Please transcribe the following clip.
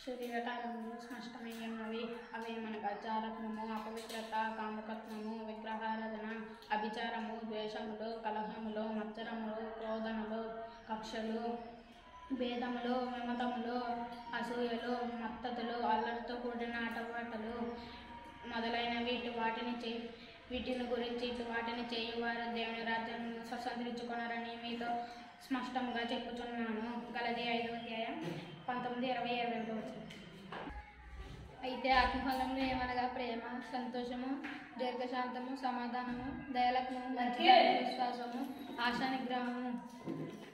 శరీరకారములు స్పష్టమయ్యున్నవి అవేమనగా చారత్వము అపవిత్రత కాముకత్వము విగ్రహారాధన అభిచారము ద్వేషములు కలహములు మత్సరములు క్రోధములు కక్షలు భేదములు విమతములు అసూయలు మత్తతులు అల్లరితో కూడిన ఆటపాటలు మొదలైన వీటి వాటిని చే వీటిని గురించి ఇటు వాటిని చేయువారు దేవుని రాజ్యాన్ని స్వతంత్రించుకున్నారని మీతో స్పష్టంగా చెప్పుచున్నాను గలది ఐదో అధ్యాయం పంతొమ్మిది ఇరవై ఇరవై ఒకటి వచ్చింది అయితే ఆత్మఫలములు ఏమనగా ప్రేమ సంతోషము దీర్ఘశాంతము సమాధానము దయలత్వము మంచి విశ్వాసము ఆశా నిగ్రహము